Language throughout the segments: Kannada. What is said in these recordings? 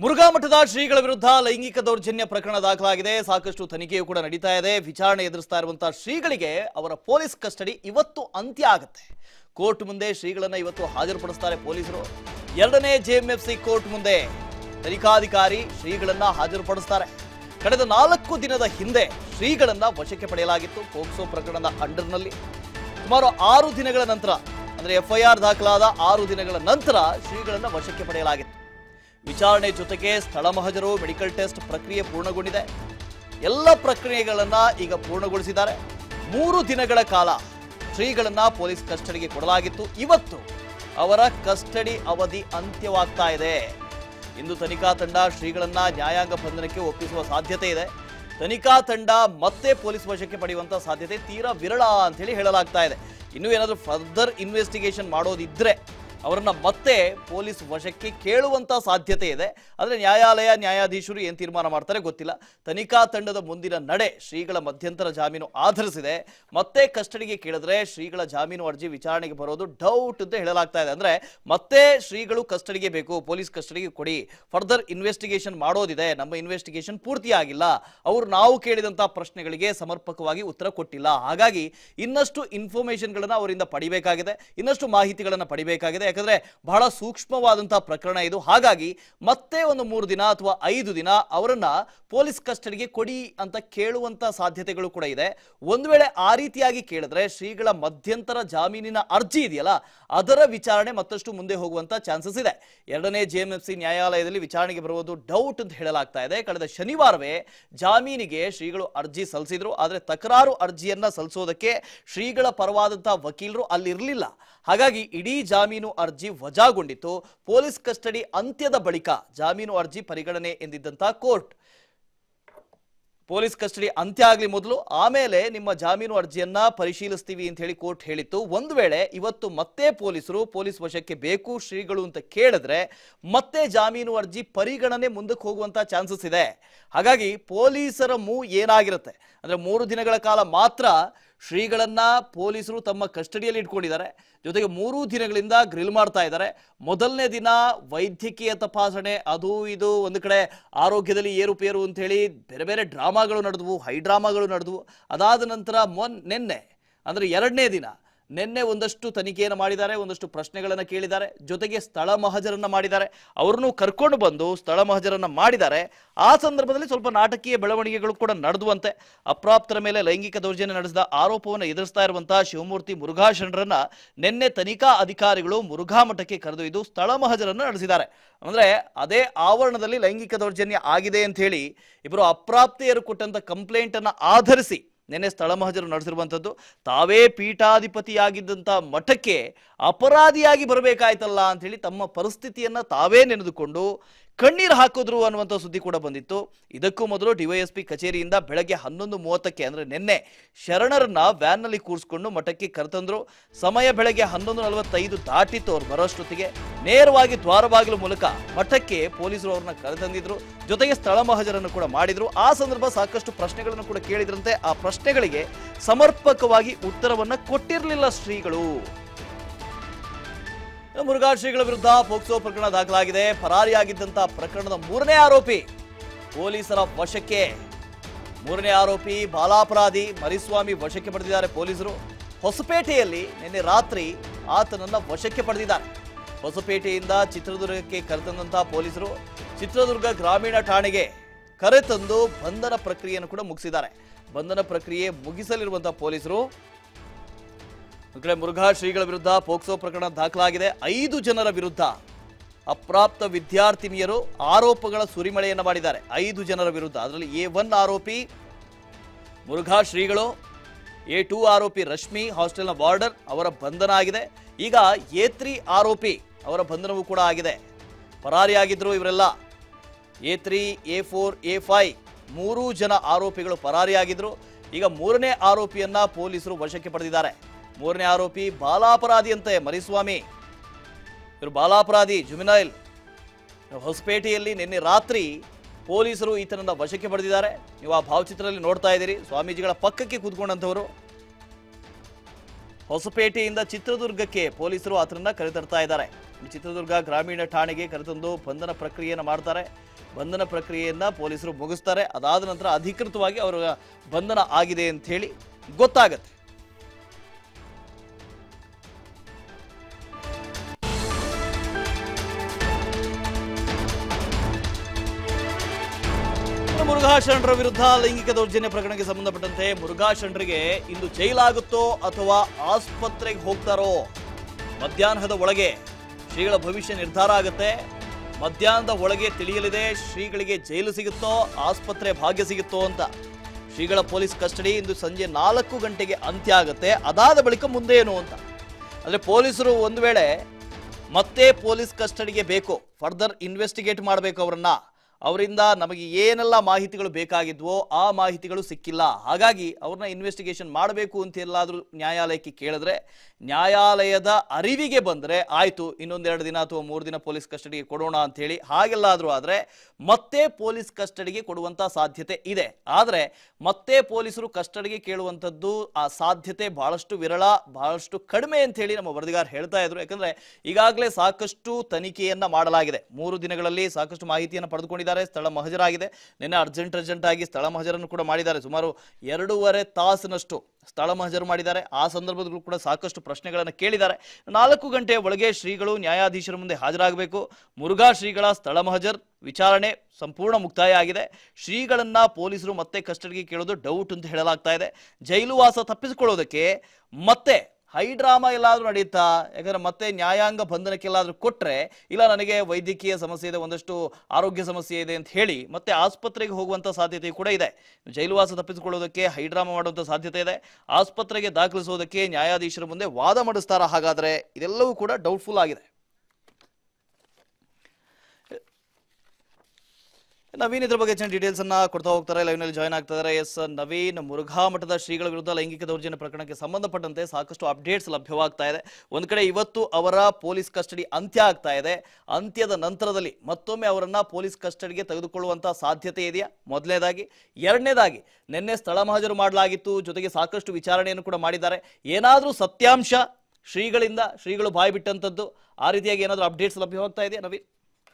ಮುರುಘಾ ಮಠದ ಶ್ರೀಗಳ ವಿರುದ್ಧ ಲೈಂಗಿಕ ದೌರ್ಜನ್ಯ ಪ್ರಕರಣ ದಾಖಲಾಗಿದೆ ಸಾಕಷ್ಟು ತನಿಖೆಯೂ ಕೂಡ ನಡೀತಾ ಇದೆ ವಿಚಾರಣೆ ಎದುರಿಸ್ತಾ ಇರುವಂತಹ ಶ್ರೀಗಳಿಗೆ ಅವರ ಪೊಲೀಸ್ ಕಸ್ಟಡಿ ಇವತ್ತು ಅಂತ್ಯ ಆಗುತ್ತೆ ಕೋರ್ಟ್ ಮುಂದೆ ಶ್ರೀಗಳನ್ನ ಇವತ್ತು ಹಾಜರುಪಡಿಸ್ತಾರೆ ಪೊಲೀಸರು ಎರಡನೇ ಜೆಎಂಎಫ್ಸಿ ಕೋರ್ಟ್ ಮುಂದೆ ತನಿಖಾಧಿಕಾರಿ ಶ್ರೀಗಳನ್ನ ಹಾಜರುಪಡಿಸ್ತಾರೆ ಕಳೆದ ನಾಲ್ಕು ದಿನದ ಹಿಂದೆ ಶ್ರೀಗಳನ್ನ ವಶಕ್ಕೆ ಪಡೆಯಲಾಗಿತ್ತು ಪೋಕ್ಸೋ ಪ್ರಕರಣದ ಅಂಡರ್ನಲ್ಲಿ ಸುಮಾರು ಆರು ದಿನಗಳ ನಂತರ ಅಂದ್ರೆ ಎಫ್ಐಆರ್ ದಾಖಲಾದ ಆರು ದಿನಗಳ ನಂತರ ಶ್ರೀಗಳನ್ನ ವಶಕ್ಕೆ ಪಡೆಯಲಾಗಿತ್ತು ವಿಚಾರಣೆ ಜೊತೆಗೆ ಸ್ಥಳ ಮಹಜರು ಮೆಡಿಕಲ್ ಟೆಸ್ಟ್ ಪ್ರಕ್ರಿಯೆ ಪೂರ್ಣಗೊಂಡಿದೆ ಎಲ್ಲ ಪ್ರಕ್ರಿಯೆಗಳನ್ನ ಈಗ ಪೂರ್ಣಗೊಳಿಸಿದ್ದಾರೆ ಮೂರು ದಿನಗಳ ಕಾಲ ಶ್ರೀಗಳನ್ನ ಪೊಲೀಸ್ ಕಸ್ಟಡಿಗೆ ಕೊಡಲಾಗಿತ್ತು ಇವತ್ತು ಅವರ ಕಸ್ಟಡಿ ಅವಧಿ ಅಂತ್ಯವಾಗ್ತಾ ಇದೆ ಇಂದು ತನಿಖಾ ತಂಡ ಶ್ರೀಗಳನ್ನ ನ್ಯಾಯಾಂಗ ಬಂಧನಕ್ಕೆ ಒಪ್ಪಿಸುವ ಸಾಧ್ಯತೆ ಇದೆ ತನಿಖಾ ತಂಡ ಮತ್ತೆ ಪೊಲೀಸ್ ವಶಕ್ಕೆ ಪಡೆಯುವಂತ ಸಾಧ್ಯತೆ ತೀರಾ ವಿರಳ ಅಂತ ಹೇಳಿ ಹೇಳಲಾಗ್ತಾ ಇದೆ ಇನ್ನು ಏನಾದರೂ ಫರ್ದರ್ ಇನ್ವೆಸ್ಟಿಗೇಷನ್ ಮಾಡೋದಿದ್ರೆ ಅವರನ್ನ ಮತ್ತೆ ಪೊಲೀಸ್ ವಶಕ್ಕೆ ಕೇಳುವಂತ ಸಾಧ್ಯತೆ ಇದೆ ಆದರೆ ನ್ಯಾಯಾಲಯ ನ್ಯಾಯಾಧೀಶರು ಏನ್ ತೀರ್ಮಾನ ಮಾಡ್ತಾರೆ ಗೊತ್ತಿಲ್ಲ ತನಿಖಾ ತಂಡದ ಮುಂದಿನ ನಡೆ ಶ್ರೀಗಳ ಮಧ್ಯಂತರ ಜಾಮೀನು ಆಧರಿಸಿದೆ ಮತ್ತೆ ಕಸ್ಟಡಿಗೆ ಕೇಳಿದ್ರೆ ಶ್ರೀಗಳ ಜಾಮೀನು ಅರ್ಜಿ ವಿಚಾರಣೆಗೆ ಬರೋದು ಡೌಟ್ ಅಂತ ಹೇಳಲಾಗ್ತಾ ಇದೆ ಅಂದ್ರೆ ಮತ್ತೆ ಶ್ರೀಗಳು ಕಸ್ಟಡಿಗೆ ಬೇಕು ಪೊಲೀಸ್ ಕಸ್ಟಡಿಗೆ ಕೊಡಿ ಫರ್ದರ್ ಇನ್ವೆಸ್ಟಿಗೇಷನ್ ಮಾಡೋದಿದೆ ನಮ್ಮ ಇನ್ವೆಸ್ಟಿಗೇಷನ್ ಪೂರ್ತಿಯಾಗಿಲ್ಲ ಅವರು ನಾವು ಕೇಳಿದಂತ ಪ್ರಶ್ನೆಗಳಿಗೆ ಸಮರ್ಪಕವಾಗಿ ಉತ್ತರ ಕೊಟ್ಟಿಲ್ಲ ಹಾಗಾಗಿ ಇನ್ನಷ್ಟು ಇನ್ಫಾರ್ಮೇಶನ್ಗಳನ್ನ ಅವರಿಂದ ಪಡಿಬೇಕಾಗಿದೆ ಇನ್ನಷ್ಟು ಮಾಹಿತಿಗಳನ್ನ ಪಡಿಬೇಕಾಗಿದೆ ಯಾಕಂದ್ರೆ ಬಹಳ ಸೂಕ್ಷ್ಮವಾದಂತಹ ಪ್ರಕರಣ ಇದು ಹಾಗಾಗಿ ಮತ್ತೆ ಒಂದು ಮೂರು ದಿನ ಅಥವಾ ಐದು ದಿನ ಅವರನ್ನ ಪೊಲೀಸ್ ಕಸ್ಟಡಿಗೆ ಕೊಡಿ ಅಂತ ಕೇಳುವಂತ ಸಾಧ್ಯತೆಗಳು ಕೂಡ ಇದೆ ಒಂದು ವೇಳೆ ಆ ರೀತಿಯಾಗಿ ಕೇಳಿದ್ರೆ ಶ್ರೀಗಳ ಮಧ್ಯಂತರ ಜಾಮೀನಿನ ಅರ್ಜಿ ಇದೆಯಲ್ಲ ಅದರ ವಿಚಾರಣೆ ಮತ್ತಷ್ಟು ಮುಂದೆ ಹೋಗುವಂತ ಚಾನ್ಸಸ್ ಇದೆ ಎರಡನೇ ಜೆಎಂಎಫ್ಸಿ ನ್ಯಾಯಾಲಯದಲ್ಲಿ ವಿಚಾರಣೆಗೆ ಬರುವುದು ಡೌಟ್ ಅಂತ ಹೇಳಲಾಗ್ತಾ ಇದೆ ಕಳೆದ ಶನಿವಾರವೇ ಜಾಮೀನಿಗೆ ಶ್ರೀಗಳು ಅರ್ಜಿ ಸಲ್ಲಿಸಿದ್ರು ಆದರೆ ತಕರಾರು ಅರ್ಜಿಯನ್ನ ಸಲ್ಲಿಸೋದಕ್ಕೆ ಶ್ರೀಗಳ ಪರವಾದಂತಹ ವಕೀಲರು ಅಲ್ಲಿರಲಿಲ್ಲ ಹಾಗಾಗಿ ಇಡೀ ಜಾಮೀನು ಅರ್ಜಿ ವಜಾಗೊಂಡಿತ್ತು ಪೊಲೀಸ್ ಕಸ್ಟಡಿ ಅಂತ್ಯದ ಬಳಿಕ ಜಾಮೀನು ಅರ್ಜಿ ಪರಿಗಣನೆ ಎಂದಿದ್ದಂತ ಕೋರ್ಟ್ ಪೊಲೀಸ್ ಕಸ್ಟಡಿ ಅಂತ್ಯ ಆಗಲಿ ಮೊದಲು ಆಮೇಲೆ ನಿಮ್ಮ ಜಾಮೀನು ಅರ್ಜಿಯನ್ನ ಪರಿಶೀಲಿಸ್ತೀವಿ ಅಂತ ಹೇಳಿ ಕೋರ್ಟ್ ಹೇಳಿತ್ತು ಒಂದು ವೇಳೆ ಇವತ್ತು ಮತ್ತೆ ಪೊಲೀಸರು ಪೊಲೀಸ್ ವಶಕ್ಕೆ ಬೇಕು ಶ್ರೀಗಳು ಅಂತ ಕೇಳಿದ್ರೆ ಮತ್ತೆ ಜಾಮೀನು ಅರ್ಜಿ ಪರಿಗಣನೆ ಮುಂದಕ್ಕೆ ಹೋಗುವಂತ ಚಾನ್ಸಸ್ ಇದೆ ಹಾಗಾಗಿ ಪೊಲೀಸರ ಮೂವ್ ಏನಾಗಿರುತ್ತೆ ಅಂದ್ರೆ ಮೂರು ದಿನಗಳ ಕಾಲ ಮಾತ್ರ ಶ್ರೀಗಳನ್ನ ಪೊಲೀಸರು ತಮ್ಮ ಕಸ್ಟಡಿಯಲ್ಲಿ ಇಟ್ಕೊಂಡಿದ್ದಾರೆ ಜೊತೆಗೆ ಮೂರು ದಿನಗಳಿಂದ ಗ್ರಿಲ್ ಮಾಡ್ತಾ ಇದ್ದಾರೆ ಮೊದಲನೇ ದಿನ ವೈದ್ಯಕೀಯ ತಪಾಸಣೆ ಅದು ಇದು ಒಂದು ಕಡೆ ಆರೋಗ್ಯದಲ್ಲಿ ಏರುಪೇರು ಅಂತ ಹೇಳಿ ಬೇರೆ ಬೇರೆ ಡ್ರಾಮಾಗಳು ನಡೆದವು ಹೈ ಡ್ರಾಮಾಗಳು ನಡೆದವು ಅದಾದ ನಂತರ ಮೊನ್ ನಿನ್ನೆ ಅಂದ್ರೆ ಎರಡನೇ ದಿನ ನಿನ್ನೆ ಒಂದಷ್ಟು ತನಿಖೆಯನ್ನು ಮಾಡಿದ್ದಾರೆ ಒಂದಷ್ಟು ಪ್ರಶ್ನೆಗಳನ್ನು ಕೇಳಿದ್ದಾರೆ ಜೊತೆಗೆ ಸ್ಥಳ ಮಹಜರನ್ನ ಮಾಡಿದ್ದಾರೆ ಅವ್ರನ್ನೂ ಕರ್ಕೊಂಡು ಬಂದು ಸ್ಥಳ ಮಹಜರನ್ನ ಮಾಡಿದ್ದಾರೆ ಆ ಸಂದರ್ಭದಲ್ಲಿ ಸ್ವಲ್ಪ ನಾಟಕೀಯ ಬೆಳವಣಿಗೆಗಳು ಕೂಡ ನಡೆದುವಂತೆ ಅಪ್ರಾಪ್ತರ ಮೇಲೆ ಲೈಂಗಿಕ ದೌರ್ಜನ್ಯ ನಡೆಸಿದ ಆರೋಪವನ್ನು ಎದುರಿಸ್ತಾ ಇರುವಂತಹ ಶಿವಮೂರ್ತಿ ಮುರುಘಾಶರಣರನ್ನ ನಿನ್ನೆ ತನಿಖಾ ಅಧಿಕಾರಿಗಳು ಮುರುಘಾ ಮಠಕ್ಕೆ ಕರೆದೊಯ್ದು ಸ್ಥಳ ಮಹಜರನ್ನ ನಡೆಸಿದ್ದಾರೆ ಅಂದ್ರೆ ಅದೇ ಆವರಣದಲ್ಲಿ ಲೈಂಗಿಕ ದೌರ್ಜನ್ಯ ಆಗಿದೆ ಅಂತ ಹೇಳಿ ಇಬ್ಬರು ಅಪ್ರಾಪ್ತೆಯರು ಕೊಟ್ಟಂತ ಕಂಪ್ಲೇಂಟ್ ಅನ್ನ ಆಧರಿಸಿ ನಿನ್ನೆ ಸ್ಥಳ ಮಹಜರು ನಡೆಸಿರುವಂಥದ್ದು ತಾವೇ ಪೀಠಾಧಿಪತಿಯಾಗಿದ್ದಂಥ ಮಠಕ್ಕೆ ಅಪರಾಧಿಯಾಗಿ ಬರಬೇಕಾಯ್ತಲ್ಲ ಅಂಥೇಳಿ ತಮ್ಮ ಪರಿಸ್ಥಿತಿಯನ್ನ ತಾವೇ ನೆನೆದುಕೊಂಡು ಕಣ್ಣೀರು ಹಾಕಿದ್ರು ಅನ್ನುವಂಥ ಸುದ್ದಿ ಕೂಡ ಬಂದಿತ್ತು ಇದಕ್ಕೂ ಮೊದಲು ಡಿವೈಎಸ್ಪಿ ಕಚೇರಿಯಿಂದ ಬೆಳಗ್ಗೆ ಹನ್ನೊಂದು ಮೂವತ್ತಕ್ಕೆ ಅಂದ್ರೆ ನಿನ್ನೆ ಶರಣರನ್ನ ವ್ಯಾನ್ನಲ್ಲಿ ಕೂರಿಸ್ಕೊಂಡು ಮಠಕ್ಕೆ ಕರೆತಂದ್ರು ಸಮಯ ಬೆಳಗ್ಗೆ ಹನ್ನೊಂದು ನಲವತ್ತೈದು ದಾಟಿತ್ತು ಅವ್ರು ಬರೋಷ್ಟೊತ್ತಿಗೆ ನೇರವಾಗಿ ದ್ವಾರಬಾಗಿಲು ಮೂಲಕ ಮಠಕ್ಕೆ ಪೊಲೀಸರು ಅವ್ರನ್ನ ಕರೆತಂದಿದ್ರು ಜೊತೆಗೆ ಸ್ಥಳ ಮಹಜರನ್ನು ಕೂಡ ಮಾಡಿದ್ರು ಆ ಸಂದರ್ಭ ಸಾಕಷ್ಟು ಪ್ರಶ್ನೆಗಳನ್ನು ಕೂಡ ಕೇಳಿದ್ರಂತೆ ಆ ಪ್ರಶ್ನೆಗಳಿಗೆ ಸಮರ್ಪಕವಾಗಿ ಉತ್ತರವನ್ನ ಕೊಟ್ಟಿರಲಿಲ್ಲ ಶ್ರೀಗಳು ಇನ್ನು ಮುರುಘಾ ಶ್ರೀಗಳ ವಿರುದ್ಧ ಪೋಕ್ಸೋ ಪ್ರಕರಣ ದಾಖಲಾಗಿದೆ ಪರಾರಿಯಾಗಿದ್ದಂತ ಪ್ರಕರಣದ ಮೂರನೇ ಆರೋಪಿ ಪೊಲೀಸರ ವಶಕ್ಕೆ ಮೂರನೇ ಆರೋಪಿ ಬಾಲಾಪರಾಧಿ ಮರಿಸ್ವಾಮಿ ವಶಕ್ಕೆ ಪಡೆದಿದ್ದಾರೆ ಪೊಲೀಸರು ಹೊಸಪೇಟೆಯಲ್ಲಿ ನಿನ್ನೆ ರಾತ್ರಿ ಆತನನ್ನ ವಶಕ್ಕೆ ಪಡೆದಿದ್ದಾರೆ ಹೊಸಪೇಟೆಯಿಂದ ಚಿತ್ರದುರ್ಗಕ್ಕೆ ಕರೆತಂದಂತಹ ಪೊಲೀಸರು ಚಿತ್ರದುರ್ಗ ಗ್ರಾಮೀಣ ಠಾಣೆಗೆ ಕರೆತಂದು ಬಂಧನ ಪ್ರಕ್ರಿಯೆಯನ್ನು ಕೂಡ ಮುಗಿಸಿದ್ದಾರೆ ಬಂಧನ ಪ್ರಕ್ರಿಯೆ ಮುಗಿಸಲಿರುವಂತಹ ಪೊಲೀಸರು ಒಂದು ಕಡೆ ಮುರುಘಾ ಶ್ರೀಗಳ ವಿರುದ್ಧ ಪೋಕ್ಸೋ ಪ್ರಕರಣ ದಾಖಲಾಗಿದೆ ಐದು ಜನರ ವಿರುದ್ಧ ಅಪ್ರಾಪ್ತ ವಿದ್ಯಾರ್ಥಿನಿಯರು ಆರೋಪಗಳ ಸುರಿಮಳೆಯನ್ನು ಮಾಡಿದ್ದಾರೆ ಐದು ಜನರ ವಿರುದ್ಧ ಅದರಲ್ಲಿ ಎ ಒನ್ ಆರೋಪಿ ಮುರುಘಾ ಶ್ರೀಗಳು ಎ ಟೂ ಆರೋಪಿ ರಶ್ಮಿ ಹಾಸ್ಟೆಲ್ನ ವಾರ್ಡರ್ ಅವರ ಬಂಧನ ಆಗಿದೆ ಈಗ ಎ ತ್ರೀ ಆರೋಪಿ ಅವರ ಬಂಧನವೂ ಕೂಡ ಆಗಿದೆ ಪರಾರಿಯಾಗಿದ್ರು ಇವರೆಲ್ಲ A three A four A five ಮೂರೂ ಜನ ಆರೋಪಿಗಳು ಪರಾರಿಯಾಗಿದ್ರು ಈಗ ಮೂರನೇ ಆರೋಪಿಯನ್ನ ಪೊಲೀಸರು ವಶಕ್ಕೆ ಪಡೆದಿದ್ದಾರೆ ಮೂರನೇ ಆರೋಪಿ ಬಾಲಾಪರಾಧಿ ಅಂತೆ ಮರಿಸ್ವಾಮಿ ಇವರು ಬಾಲಾಪರಾಧಿ ಜುಮಿನೈಲ್ ಹೊಸಪೇಟೆಯಲ್ಲಿ ನಿನ್ನೆ ರಾತ್ರಿ ಪೊಲೀಸರು ಈತನನ್ನ ವಶಕ್ಕೆ ಪಡೆದಿದ್ದಾರೆ ನೀವು ಆ ಭಾವಚಿತ್ರದಲ್ಲಿ ನೋಡ್ತಾ ಇದ್ದೀರಿ ಸ್ವಾಮೀಜಿಗಳ ಪಕ್ಕಕ್ಕೆ ಕೂತ್ಕೊಂಡಂಥವರು ಹೊಸಪೇಟೆಯಿಂದ ಚಿತ್ರದುರ್ಗಕ್ಕೆ ಪೊಲೀಸರು ಆತನನ್ನ ಕರೆತರ್ತಾ ಇದ್ದಾರೆ ಚಿತ್ರದುರ್ಗ ಗ್ರಾಮೀಣ ಠಾಣೆಗೆ ಕರೆತಂದು ಬಂಧನ ಪ್ರಕ್ರಿಯೆಯನ್ನು ಮಾಡ್ತಾರೆ ಬಂಧನ ಪ್ರಕ್ರಿಯೆಯನ್ನ ಪೊಲೀಸರು ಮುಗಿಸ್ತಾರೆ ಅದಾದ ನಂತರ ಅಧಿಕೃತವಾಗಿ ಅವರ ಬಂಧನ ಆಗಿದೆ ಅಂತ ಹೇಳಿ ಗೊತ್ತಾಗತ್ತೆ ಇನ್ನು ಮುರುಘಾ ಶರಣರ ವಿರುದ್ಧ ಲೈಂಗಿಕ ದೌರ್ಜನ್ಯ ಪ್ರಕರಣಕ್ಕೆ ಸಂಬಂಧಪಟ್ಟಂತೆ ಮುರುಘಾ ಶರಣರಿಗೆ ಇಂದು ಜೈಲಾಗುತ್ತೋ ಅಥವಾ ಆಸ್ಪತ್ರೆಗೆ ಹೋಗ್ತಾರೋ ಮಧ್ಯಾಹ್ನದ ಒಳಗೆ ಶ್ರೀಗಳ ಭವಿಷ್ಯ ನಿರ್ಧಾರ ಆಗುತ್ತೆ ಮಧ್ಯಾಹ್ನದ ಒಳಗೆ ತಿಳಿಯಲಿದೆ ಶ್ರೀಗಳಿಗೆ ಜೈಲು ಸಿಗುತ್ತೋ ಆಸ್ಪತ್ರೆ ಭಾಗ್ಯ ಸಿಗುತ್ತೋ ಅಂತ ಶ್ರೀಗಳ ಪೊಲೀಸ್ ಕಸ್ಟಡಿ ಇಂದು ಸಂಜೆ ನಾಲ್ಕು ಗಂಟೆಗೆ ಅಂತ್ಯ ಆಗುತ್ತೆ ಅದಾದ ಬಳಿಕ ಮುಂದೆ ಏನು ಅಂತ ಅಂದ್ರೆ ಪೊಲೀಸರು ಒಂದು ವೇಳೆ ಮತ್ತೆ ಪೊಲೀಸ್ ಕಸ್ಟಡಿಗೆ ಬೇಕು ಫರ್ದರ್ ಇನ್ವೆಸ್ಟಿಗೇಟ್ ಮಾಡಬೇಕು ಅವರನ್ನ ಅವರಿಂದ ನಮಗೆ ಏನೆಲ್ಲ ಮಾಹಿತಿಗಳು ಬೇಕಾಗಿದ್ವೋ ಆ ಮಾಹಿತಿಗಳು ಸಿಕ್ಕಿಲ್ಲ ಹಾಗಾಗಿ ಅವ್ರನ್ನ ಇನ್ವೆಸ್ಟಿಗೇಷನ್ ಮಾಡಬೇಕು ಅಂತ ಎಲ್ಲಾದರೂ ನ್ಯಾಯಾಲಯಕ್ಕೆ ಕೇಳಿದ್ರೆ ನ್ಯಾಯಾಲಯದ ಅರಿವಿಗೆ ಬಂದರೆ ಆಯಿತು ಇನ್ನೊಂದೆರಡು ದಿನ ಅಥವಾ ಮೂರು ದಿನ ಪೊಲೀಸ್ ಕಸ್ಟಡಿಗೆ ಕೊಡೋಣ ಅಂತ ಹೇಳಿ ಹಾಗೆಲ್ಲಾದರೂ ಆದರೆ ಮತ್ತೆ ಪೊಲೀಸ್ ಕಸ್ಟಡಿಗೆ ಕೊಡುವಂಥ ಸಾಧ್ಯತೆ ಇದೆ ಆದರೆ ಮತ್ತೆ ಪೊಲೀಸರು ಕಸ್ಟಡಿಗೆ ಕೇಳುವಂಥದ್ದು ಆ ಸಾಧ್ಯತೆ ಬಹಳಷ್ಟು ವಿರಳ ಬಹಳಷ್ಟು ಕಡಿಮೆ ಅಂತ ಹೇಳಿ ನಮ್ಮ ವರದಿಗಾರ ಹೇಳ್ತಾ ಇದ್ರು ಯಾಕಂದ್ರೆ ಈಗಾಗಲೇ ಸಾಕಷ್ಟು ತನಿಖೆಯನ್ನ ಮಾಡಲಾಗಿದೆ ಮೂರು ದಿನಗಳಲ್ಲಿ ಸಾಕಷ್ಟು ಮಾಹಿತಿಯನ್ನು ಪಡೆದುಕೊಂಡಿದ್ದಾರೆ ಸ್ಥಳ ಮಹಜರಾಗಿದೆ ನಿನ್ನೆ ಅರ್ಜೆಂಟ್ ಅರ್ಜೆಂಟ್ ಆಗಿ ಸ್ಥಳ ಮಹಜರನ್ನು ಕೂಡ ಮಾಡಿದ್ದಾರೆ ಸುಮಾರು ಎರಡೂವರೆ ತಾಸಿನಷ್ಟು ಸ್ಥಳ ಮಹಜರು ಮಾಡಿದ್ದಾರೆ ಆ ಸಂದರ್ಭದಲ್ಲೂ ಕೂಡ ಸಾಕಷ್ಟು ಪ್ರಶ್ನೆಗಳನ್ನು ಕೇಳಿದ್ದಾರೆ ನಾಲ್ಕು ಗಂಟೆಯ ಒಳಗೆ ಶ್ರೀಗಳು ನ್ಯಾಯಾಧೀಶರ ಮುಂದೆ ಹಾಜರಾಗಬೇಕು ಮುರುಘಾ ಶ್ರೀಗಳ ಸ್ಥಳ ಮಹಜರ್ ವಿಚಾರಣೆ ಸಂಪೂರ್ಣ ಮುಕ್ತಾಯ ಆಗಿದೆ ಶ್ರೀಗಳನ್ನ ಪೊಲೀಸರು ಮತ್ತೆ ಕಸ್ಟಡಿಗೆ ಕೇಳೋದು ಡೌಟ್ ಅಂತ ಹೇಳಲಾಗ್ತಾ ಇದೆ ಜೈಲು ವಾಸ ತಪ್ಪಿಸಿಕೊಳ್ಳೋದಕ್ಕೆ ಮತ್ತೆ ಹೈಡ್ರಾಮಾ ಎಲ್ಲಾದ್ರೂ ನಡೆಯುತ್ತಾ ಯಾಕಂದ್ರೆ ಮತ್ತೆ ನ್ಯಾಯಾಂಗ ಬಂಧನಕ್ಕೆಲ್ಲಾದ್ರೂ ಕೊಟ್ರೆ ಇಲ್ಲ ನನಗೆ ವೈದ್ಯಕೀಯ ಸಮಸ್ಯೆ ಇದೆ ಒಂದಷ್ಟು ಆರೋಗ್ಯ ಸಮಸ್ಯೆ ಇದೆ ಅಂತ ಹೇಳಿ ಮತ್ತೆ ಆಸ್ಪತ್ರೆಗೆ ಹೋಗುವಂತ ಸಾಧ್ಯತೆ ಕೂಡ ಇದೆ ಜೈಲುವಾಸ ತಪ್ಪಿಸಿಕೊಳ್ಳೋದಕ್ಕೆ ಹೈಡ್ರಾಮಾ ಮಾಡುವಂತ ಸಾಧ್ಯತೆ ಇದೆ ಆಸ್ಪತ್ರೆಗೆ ದಾಖಲಿಸೋದಕ್ಕೆ ನ್ಯಾಯಾಧೀಶರ ಮುಂದೆ ವಾದ ಮಾಡಿಸ್ತಾರ ಹಾಗಾದ್ರೆ ಇದೆಲ್ಲವೂ ಕೂಡ ಡೌಟ್ಫುಲ್ ಆಗಿದೆ ನವೀನ್ ಇದ್ರ ಬಗ್ಗೆ ಹೆಚ್ಚಿನ ಡೀಟೇಲ್ಸ್ ಅನ್ನ ಕೊಡ್ತಾ ಹೋಗ್ತಾರೆ ಲೈವ್ ನಲ್ಲಿ ಜಾಯ್ನ್ ಆಗ್ತಾರೆ ಎಸ್ ನವೀನ್ ಮುರುಘಾ ಮಠದ ಶ್ರೀಗಳ ವಿರುದ್ಧ ಲೈಂಗಿಕ ದೌರ್ಜನ್ಯ ಪ್ರಕರಣಕ್ಕೆ ಸಂಬಂಧಪಟ್ಟಂತೆ ಸಾಕಷ್ಟು ಅಪ್ಡೇಟ್ಸ್ ಲಭ್ಯವಾಗ್ತಾ ಇದೆ ಒಂದ್ ಕಡೆ ಇವತ್ತು ಅವರ ಪೊಲೀಸ್ ಕಸ್ಟಡಿ ಅಂತ್ಯ ಆಗ್ತಾ ಇದೆ ಅಂತ್ಯದ ನಂತರದಲ್ಲಿ ಮತ್ತೊಮ್ಮೆ ಅವರನ್ನ ಪೊಲೀಸ್ ಕಸ್ಟಡಿಗೆ ತೆಗೆದುಕೊಳ್ಳುವಂತ ಸಾಧ್ಯತೆ ಇದೆಯಾ ಮೊದಲನೇದಾಗಿ ಎರಡನೇದಾಗಿ ನಿನ್ನೆ ಸ್ಥಳ ಮಹಜರು ಮಾಡಲಾಗಿತ್ತು ಜೊತೆಗೆ ಸಾಕಷ್ಟು ವಿಚಾರಣೆಯನ್ನು ಕೂಡ ಮಾಡಿದ್ದಾರೆ ಏನಾದರೂ ಸತ್ಯಾಂಶ ಶ್ರೀಗಳಿಂದ ಶ್ರೀಗಳು ಬಾಯಿ ಬಿಟ್ಟಂತದ್ದು ಆ ರೀತಿಯಾಗಿ ಏನಾದರೂ ಅಪ್ಡೇಟ್ಸ್ ಲಭ್ಯವಾಗ್ತಾ ಇದೆಯಾ ನವೀನ್